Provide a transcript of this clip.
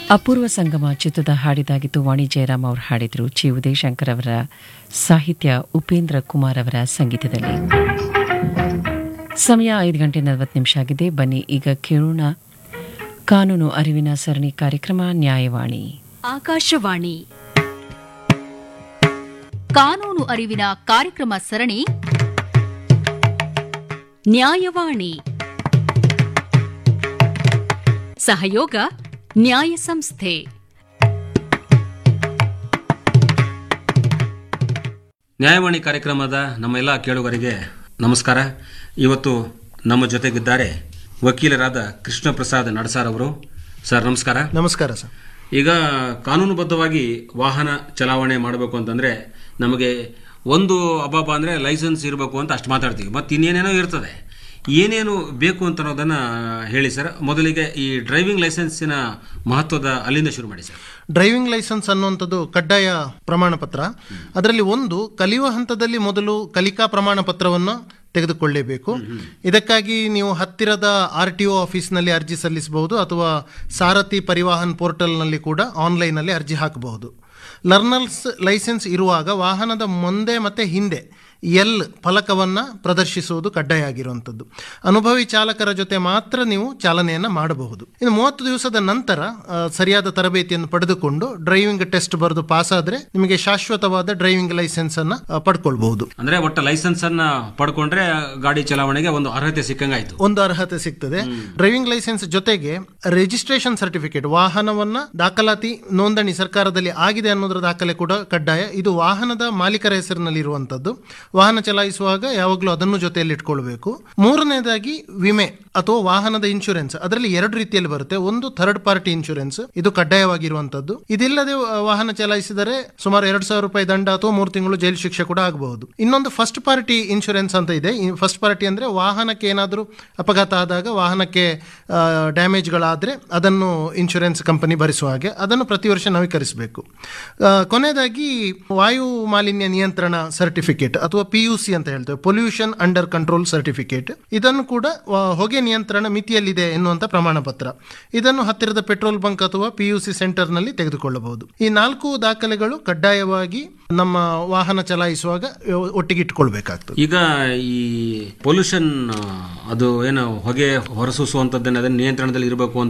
ಅಪೂರ್ವ ಸಂಗಮ ಚಿತ್ರದ ಹಾಡಿದಾಗಿತ್ತು ವಾಣಿ ಜಯರಾಮ್ ಅವರು ಹಾಡಿದರು ಚಿ ಉದಯಶಂಕರ್ ಅವರ ಸಾಹಿತ್ಯ ಉಪೇಂದ್ರ ಕುಮಾರ್ ಅವರ ಸಂಗೀತದಲ್ಲಿ ಸಮಯ ಐದು ಗಂಟೆ ನಲವತ್ತು ನಿಮಿಷ ಆಗಿದೆ ಬನ್ನಿ ಈಗ ಕೇಳೋಣ ಕಾನೂನು ಅರಿವಿನ ಸರಣಿ ಕಾರ್ಯಕ್ರಮ ನ್ಯಾಯವಾಣಿ ಆಕಾಶವಾಣಿ ಕಾನೂನು ಅರಿವಿನ ಕಾರ್ಯಕ್ರಮ ಸರಣಿ ನ್ಯಾಯವಾಣಿ ಸಹಯೋಗ ನ್ಯಾಯ ಸಂಸ್ಥೆ ನ್ಯಾಯವಾಣಿ ಕಾರ್ಯಕ್ರಮದ ನಮ್ಮ ಎಲ್ಲ ಕೇಳುಗರಿಗೆ ನಮಸ್ಕಾರ ಇವತ್ತು ನಮ್ಮ ಜೊತೆಗಿದ್ದಾರೆ ವಕೀಲರಾದ ಕೃಷ್ಣ ಪ್ರಸಾದ್ ನಡಸಾರ್ ಅವರು ಸರ್ ನಮಸ್ಕಾರ ನಮಸ್ಕಾರ ಸರ್ ಈಗ ಕಾನೂನುಬದ್ಧವಾಗಿ ವಾಹನ ಚಲಾವಣೆ ಮಾಡಬೇಕು ಅಂತಂದ್ರೆ ನಮಗೆ ಒಂದು ಅಬಾಬ ಅಂದ್ರೆ ಲೈಸೆನ್ಸ್ ಇರಬೇಕು ಅಂತ ಅಷ್ಟು ಮಾತಾಡ್ತೀವಿ ಮತ್ತೆ ಇನ್ನೇನೇನೋ ಇರ್ತದೆ ಏನೇನು ಬೇಕು ಅಂತ ಅನ್ನೋದನ್ನ ಹೇಳಿ ಸರ್ ಮೊದಲಿಗೆ ಈ ಡ್ರೈವಿಂಗ್ ಲೈಸೆನ್ಸಿನ ಮಹತ್ವದ ಅಲ್ಲಿಂದ ಶುರು ಮಾಡಿ ಸರ್ ಡ್ರೈವಿಂಗ್ ಲೈಸೆನ್ಸ್ ಅನ್ನುವಂಥದ್ದು ಕಡ್ಡಾಯ ಪ್ರಮಾಣ ಪತ್ರ ಅದರಲ್ಲಿ ಒಂದು ಕಲಿಯುವ ಹಂತದಲ್ಲಿ ಮೊದಲು ಕಲಿಕಾ ಪ್ರಮಾಣ ಪತ್ರವನ್ನು ತೆಗೆದುಕೊಳ್ಳೇಬೇಕು ಇದಕ್ಕಾಗಿ ನೀವು ಹತ್ತಿರದ ಆರ್ ಟಿ ಒ ಆಫೀಸ್ನಲ್ಲಿ ಅರ್ಜಿ ಸಲ್ಲಿಸಬಹುದು ಅಥವಾ ಸಾರಥಿ ಪರಿವಾಹನ್ ಪೋರ್ಟಲ್ನಲ್ಲಿ ಕೂಡ ಆನ್ಲೈನಲ್ಲಿ ಅರ್ಜಿ ಹಾಕಬಹುದು ಲರ್ನರ್ಸ್ ಲೈಸೆನ್ಸ್ ಇರುವಾಗ ವಾಹನದ ಮುಂದೆ ಮತ್ತು ಹಿಂದೆ ಎಲ್ ಫಲಕವನ್ನು ಪ್ರದರ್ಶಿಸುವುದು ಕಡ್ಡಾಯ ಆಗಿರುವಂಥದ್ದು ಅನುಭವಿ ಚಾಲಕರ ಜೊತೆ ಮಾತ್ರ ನೀವು ಚಾಲನೆಯನ್ನು ಮಾಡಬಹುದು ಇನ್ನು ಮೂವತ್ತು ದಿವಸದ ನಂತರ ಆ, ಸರಿಯಾದ ತರಬೇತಿಯನ್ನು ಪಡೆದುಕೊಂಡು ಡ್ರೈವಿಂಗ್ ಟೆಸ್ಟ್ ಬರೆದು ಪಾಸ್ ಆದರೆ ನಿಮಗೆ ಶಾಶ್ವತವಾದ ಡ್ರೈವಿಂಗ್ ಲೈಸೆನ್ಸ್ ಅನ್ನ ಆ, ಪಡ್ಕೊಳ್ಬಹುದು ಅಂದ್ರೆ ಒಟ್ಟ ಲೈಸೆನ್ಸ್ ಅನ್ನ ಪಡ್ಕೊಂಡ್ರೆ ಗಾಡಿ ಚಲಾವಣೆಗೆ ಒಂದು ಅರ್ಹತೆ ಸಿಕ್ಕಂಗಾಯ್ತು ಒಂದು ಅರ್ಹತೆ ಸಿಗ್ತದೆ ಡ್ರೈವಿಂಗ್ ಲೈಸೆನ್ಸ್ ಜೊತೆಗೆ ರಿಜಿಸ್ಟ್ರೇಷನ್ ಸರ್ಟಿಫಿಕೇಟ್ ವಾಹನವನ್ನ ದಾಖಲಾತಿ ನೋಂದಣಿ ಸರ್ಕಾರದಲ್ಲಿ ಆಗಿದೆ ಅನ್ನೋದರ ದಾಖಲೆ ಕೂಡ ಕಡ್ಡಾಯ ಇದು ವಾಹನದ ಮಾಲೀಕರ ಹೆಸರಿನಲ್ಲಿ ಇರುವಂತದ್ದು ವಾಹನ ಚಲಾಯಿಸುವಾಗ ಯಾವಾಗಲೂ ಅದನ್ನು ಜೊತೆಯಲ್ಲಿ ಇಟ್ಕೊಳ್ಬೇಕು ಮೂರನೇದಾಗಿ ವಿಮೆ ಅಥವಾ ವಾಹನದ ಇನ್ಶೂರೆನ್ಸ್ ಅದರಲ್ಲಿ ಎರಡು ರೀತಿಯಲ್ಲಿ ಬರುತ್ತೆ ಒಂದು ಥರ್ಡ್ ಪಾರ್ಟಿ ಇನ್ಶೂರೆನ್ಸ್ ಇದು ಕಡ್ಡಾಯವಾಗಿರುವಂತದ್ದು ಇದಿಲ್ಲದೆ ವ- ವಾಹನ ಚಲಾಯಿಸಿದರೆ ಸುಮಾರು ಎರಡು ಸಾವಿರ ರೂಪಾಯಿ ದಂಡ ಅಥವಾ ಮೂರು ತಿಂಗಳು ಜೈಲು ಶಿಕ್ಷೆ ಕೂಡ ಆಗಬಹುದು ಇನ್ನೊಂದು ಫಸ್ಟ್ ಪಾರ್ಟಿ ಇನ್ಶೂರೆನ್ಸ್ ಅಂತ ಇದೆ ಫಸ್ಟ್ ಪಾರ್ಟಿ ಅಂದ್ರೆ ವಾಹನಕ್ಕೆ ಏನಾದರೂ ಅಪಘಾತ ಆದಾಗ ವಾಹನಕ್ಕೆ ಡ್ಯಾಮೇಜ್ಗಳಾದರೆ ಅದನ್ನು ಇನ್ಶೂರೆನ್ಸ್ ಕಂಪನಿ ಭರಿಸುವ ಹಾಗೆ ಅದನ್ನು ಪ್ರತಿ ವರ್ಷ ನವೀಕರಿಸಬೇಕು ಆ, ಕೊನೆಯದಾಗಿ ವಾಯು ಮಾಲಿನ್ಯ ನಿಯಂತ್ರಣ ಸರ್ಟಿಫಿಕೇಟ್ ಅಥವಾ ಪಿ ಯು ಸಿ ಅಂತ ಹೇಳ್ತೇವೆ ಪೊಲ್ಯೂಷನ್ ಅಂಡರ್ ಕಂಟ್ರೋಲ್ ಸರ್ಟಿಫಿಕೇಟ್ ಇದನ್ನು ಕೂಡ ವ- ಹೊಗೆ ನಿಯಂತ್ರಣ ಮಿತಿಯಲ್ಲಿದೆ ಎನ್ನುವಂತ ಪ್ರಮಾಣ ಪತ್ರ ಇದನ್ನು ಹತ್ತಿರದ ಪೆಟ್ರೋಲ್ ಬಂಕ್ ಅಥವಾ ಪಿ ಯು ಸಿ ಸೆಂಟರ್ನಲ್ಲಿ ತೆಗೆದುಕೊಳ್ಳಬಹುದು ಈ ನಾಲ್ಕು ದಾಖಲೆಗಳು ಕಡ್ಡಾಯವಾಗಿ ನಮ್ಮ ವಾಹನ ಚಲಾಯಿಸುವಾಗ ಅಹ್, ಒಟ್ಟಿಗೆ ಇಟ್ಕೊಳ್ಬೇಕಾಗ್ತದೆ ಈಗ ಈ ಪೊಲ್ಯೂಷನ್ ಅದು ಏನು ಹೊಗೆ ಹೊರಸೂಸುವಂತದ್ದನ್ನ ಅದನ್ನ ನಿಯಂತ್ರಣದಲ್ಲಿ ಇರಬೇಕು ಅಂತ